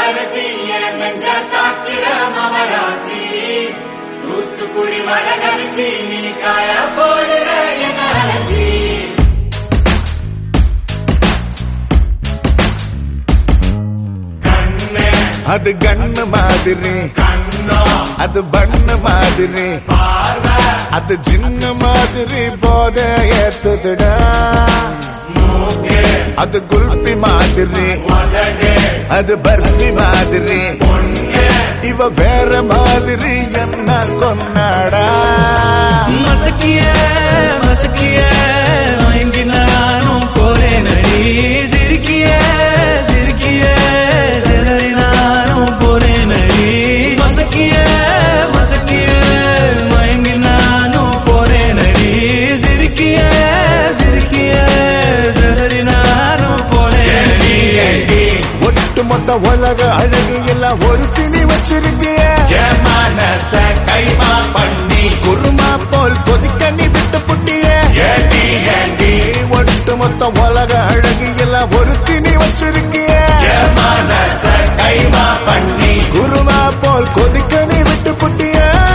இளவரசி என் நெஞ்ச தாக்கிற மமராசி தூத்துக்குடி வடகரிசி நீ காய போடுற என் அலசி அது கண்ணு மாதிரி அது பண்ணு மாதிரி அது சின்ன மாதிரி போத ஏத்துதுடா அது குல்பி மாதிரி அது பர்ஃபி மாதிரி இவ வேற மாதிரி என்ன கொண்டாடா மசக்கிய மசக்கிய மயங்கி நானும் போறேன் அடி சிரிக்கிய சிரிக்கிய சிதறி நானும் போறேன் அடி மசக்கிய மசக்கிய மயங்கி நானும் போறேன் அடி சிரிக்கிய சிரிக்கிய சிதறி நானும் போறேன் அடி ஒட்டு மொத்த உலக அழகு எல்லாம் ஒரு திணி வச்சிருக்கிய மனச கைமா பண்ணி குருமா போல் கொதிக்க நீ விட்டு புட்டிய ஒட்டு மொத்த உலக அழகு எல்லாம் ஒரு திணி வச்சிருக்கிய மனச கைமா பண்ணி குருமா போல் கொதிக்க நீ விட்டு புட்டிய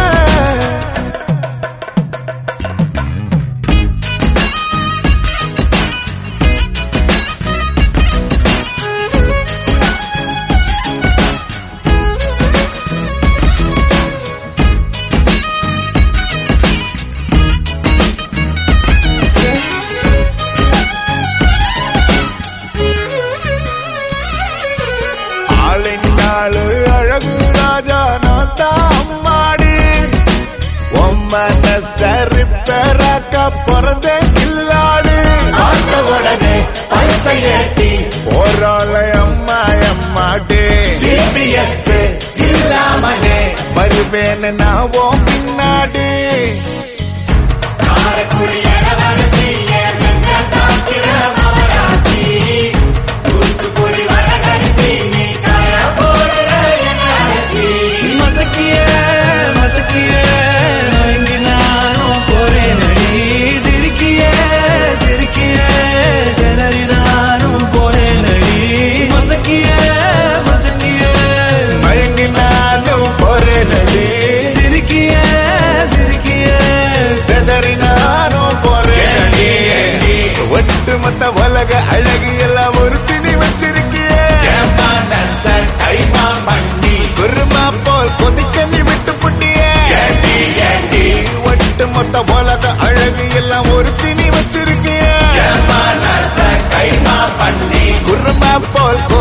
ஆளின் நாளு அழகு ராஜா நான் தான் அம்மாடி ஒம்மன சரி பெறாக்க பிறந்த கில்லாடு உடனே பரிசை ஏத்தி போராளை அம்மா அம்மாடி ஜிபிஎஸ் இல்லாமலே வருவேன் நான் ஓ பின்னாடி காரக்குடி இளவரசி என் நெஞ்ச தாக்கிற மமராசி தூத்துக்குடி வடகரிசி நீ காய போடுற என் அலசி மசக்கிய மசக்கிய மயங்கி நானும் போறேன் அடி சிரிக்கிய சிரிக்கிய சிதறி நானும் போறேன் அடி மசக்கிய மசக்கிய மயங்கி நானும் போறேனடி சிரிக்கிய சிரிக்கிய செதறி நானும் போறேனடி ஒட்டுமொத்த உலக அழகு எல்லாம் ஒரு திணி வச்சிருக்கிய மனச கைமா பண்ணி குருமா போல் கொதிக்க நீ விட்டு புட்டிய ஒட்டுமொத்த உலக அழகு எல்லாம் ஒரு திணி வச்சிருக்கிய மனச கைமா பண்ணி குருமா போல்